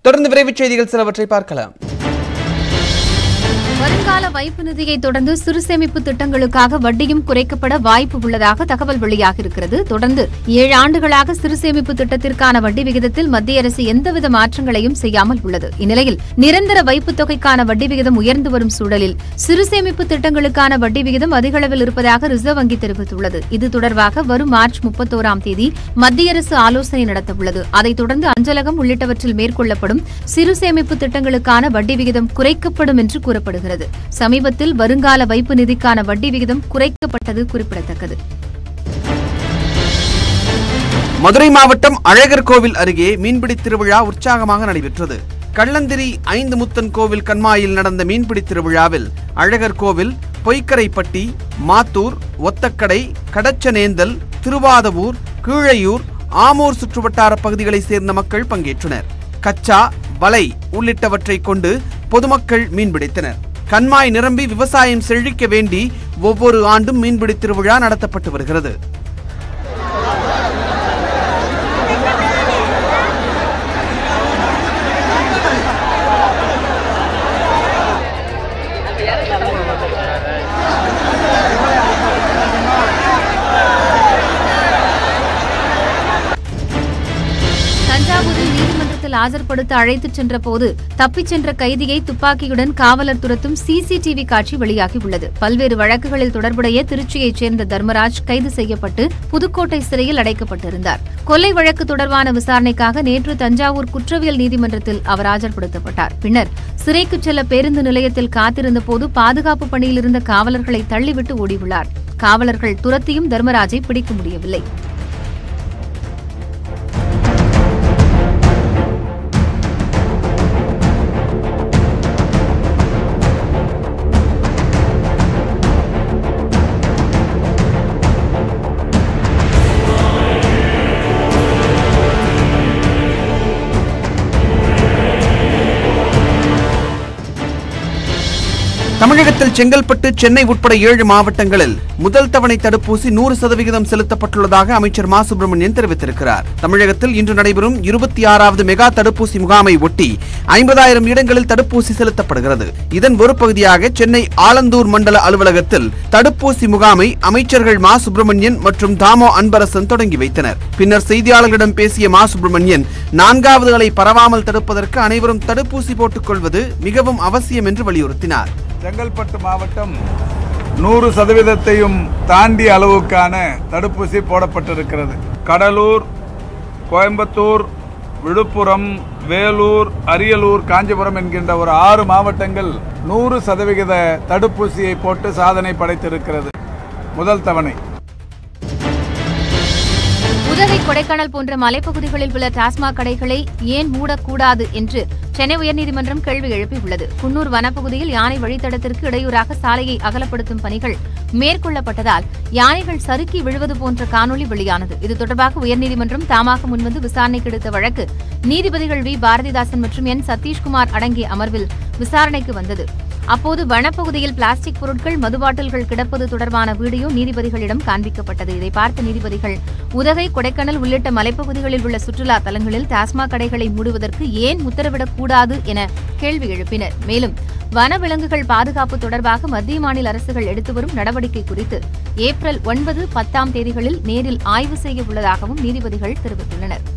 தொடர்ந்து விரைவுச் செய்திகள் சிலவற்றை பார்க்கலாம் வருங்கால வைப்பு நிதியை தொடர்ந்து சிறு சேமிப்பு திட்டங்களுக்காக வட்டியும் குறைக்கப்பட வாய்ப்பு உள்ளதாக தகவல் வெளியாகியிருக்கிறது தொடர்ந்து ஏழு ஆண்டுகளாக சிறு சேமிப்பு திட்டத்திற்கான வட்டி விகிதத்தில் மத்திய அரசு எந்தவித மாற்றங்களையும் செய்யாமல் உள்ளது இந்நிலையில் நிரந்தர வைப்புத் தொகைக்கான வட்டி விகிதம் உயர்ந்து வரும் சூழலில் சிறு சேமிப்பு திட்டங்களுக்கான வட்டி விகிதம் அதிக அளவில் இருப்பதாக ரிசர்வ் வங்கி தெரிவித்துள்ளது இது தொடர்பாக வரும் மார்ச் முப்பத்தோராம் தேதி மத்திய அரசு ஆலோசனை நடத்தவுள்ளது அதைத் தொடர்ந்து அஞ்சலகம் உள்ளிட்டவற்றில் மேற்கொள்ளப்படும் சிறு சேமிப்பு திட்டங்களுக்கான வட்டி விகிதம் குறைக்கப்படும் என்று கூறப்படுகிறது சமீபத்தில் வருங்கால வைப்பு நிதிக்கான வட்டி விகிதம் குறைக்கப்பட்டது குறிப்பிடத்தக்கது மதுரை மாவட்டம் அழகர் கோவில் அருகே மீன்பிடி திருவிழா உற்சாகமாக நடைபெற்றது கள்ளந்திரி ஐந்து முத்தன் கோவில் கண்மாயில் நடந்த மீன்பிடி திருவிழாவில் அழகர் கோவில் பொய்க்கரைப்பட்டி மாத்தூர் ஒத்தக்கடை கடச்சனேந்தல் திருவாதவூர் கீழையூர் ஆமூர் சுற்றுவட்டார பகுதிகளைச் சேர்ந்த மக்கள் பங்கேற்றனர் கச்சா வலை உள்ளிட்டவற்றை கொண்டு பொதுமக்கள் மீன்பிடித்தனர் கண்மாய் நிரம்பி விவசாயம் செழிக்க வேண்டி ஒவ்வொரு ஆண்டும் மீன்பிடி திருவிழா நடத்தப்பட்டு வருகிறது தஞ்சாவூரில் நீதிமன்றத்தில் ஆஜர்படுத்த அழைத்துச் சென்ற போது தப்பிச் சென்ற கைதியை துப்பாக்கியுடன் காவலர் துரத்தும் சிசிடிவி காட்சி வெளியாகியுள்ளது பல்வேறு வழக்குகளில் தொடர்புடைய திருச்சியைச் சேர்ந்த தர்மராஜ் கைது செய்யப்பட்டு புதுக்கோட்டை சிறையில் அடைக்கப்பட்டிருந்தார் கொலை வழக்கு தொடர்பான விசாரணைக்காக நேற்று தஞ்சாவூர் குற்றவியல் நீதிமன்றத்தில் அவர் ஆஜர்படுத்தப்பட்டார் பின்னர் சிறைக்கு செல்ல பேருந்து நிலையத்தில் காத்திருந்த போது பாதுகாப்பு பணியில் இருந்த காவலர்களை தள்ளிவிட்டு ஓடியுள்ளார் காவலர்கள் துரத்தியும் தர்மராஜை பிடிக்க முடியவில்லை தமிழகத்தில் செங்கல்பட்டு சென்னை உட்பட ஏழு மாவட்டங்களில் முதல் தவணை தடுப்பூசி நூறு சதவிகிதம் செலுத்தப்பட்டுள்ளதாக அமைச்சர் மா சுப்பிரமணியன் தெரிவித்திருக்கிறார் தமிழகத்தில் இன்று நடைபெறும் இருபத்தி ஆறாவது மெகா தடுப்பூசி முகாமை ஒட்டி ஐம்பதாயிரம் இடங்களில் தடுப்பூசி செலுத்தப்படுகிறது இதன் ஒரு பகுதியாக சென்னை ஆலந்தூர் மண்டல அலுவலகத்தில் தடுப்பூசி முகாமை அமைச்சர்கள் மா சுப்பிரமணியன் மற்றும் தாமோ அன்பரசன் தொடங்கி வைத்தனர் பின்னர் செய்தியாளர்களிடம் பேசிய மா சுப்பிரமணியன் நான்காவது அலை பரவாமல் தடுப்பதற்கு அனைவரும் தடுப்பூசி போட்டுக் கொள்வது மிகவும் அவசியம் என்று வலியுறுத்தினார் செங்கல்பட்டு மாவட்டம் நூறு சதவீதத்தையும் தாண்டிய அளவுக்கான தடுப்பூசி போடப்பட்டிருக்கிறது கடலூர் கோயம்புத்தூர் விழுப்புரம் வேலூர் அரியலூர் காஞ்சிபுரம் என்கின்ற ஒரு ஆறு மாவட்டங்கள் நூறு சதவிகித தடுப்பூசியை போட்டு சாதனை படைத்திருக்கிறது முதல் தவணை உதகை கொடைக்கானல் போன்ற மலைப்பகுதிகளில் உள்ள டாஸ்மாக் கடைகளை ஏன் மூடக்கூடாது என்று சென்னை உயர்நீதிமன்றம் கேள்வி எழுப்பியுள்ளது குன்னூர் வனப்பகுதியில் யானை வழித்தடத்திற்கு இடையூறாக சாலையை அகலப்படுத்தும் பணிகள் மேற்கொள்ளப்பட்டதால் யானைகள் சறுக்கி விழுவது போன்ற காணொலி வெளியானது இது தொடர்பாக உயர்நீதிமன்றம் தாமாக முன்வந்து விசாரணைக்கு எடுத்த வழக்கு நீதிபதிகள் வி பாரதிதாசன் மற்றும் என் சதீஷ்குமார் அடங்கிய அமர்வில் விசாரணைக்கு வந்தது அப்போது வனப்பகுதியில் பிளாஸ்டிக் பொருட்கள் மதுபாட்டில்கள் கிடப்பது தொடர்பான வீடியோ நீதிபதிகளிடம் காண்பிக்கப்பட்டது இதை பார்த்த நீதிபதிகள் உதகை கொடைக்கானல் உள்ளிட்ட மலைப்பகுதிகளில் உள்ள சுற்றுலா தலங்களில் டாஸ்மாக் கடைகளை மூடுவதற்கு ஏன் உத்தரவிடக்கூடாது என கேள்வி எழுப்பினர் மேலும் வனவிலங்குகள் பாதுகாப்பு தொடர்பாக மத்திய மாநில அரசுகள் எடுத்து வரும் நடவடிக்கை குறித்து ஏப்ரல் ஒன்பது பத்தாம் தேதிகளில் நேரில் ஆய்வு செய்ய உள்ளதாகவும் நீதிபதிகள் தெரிவித்துள்ளனர்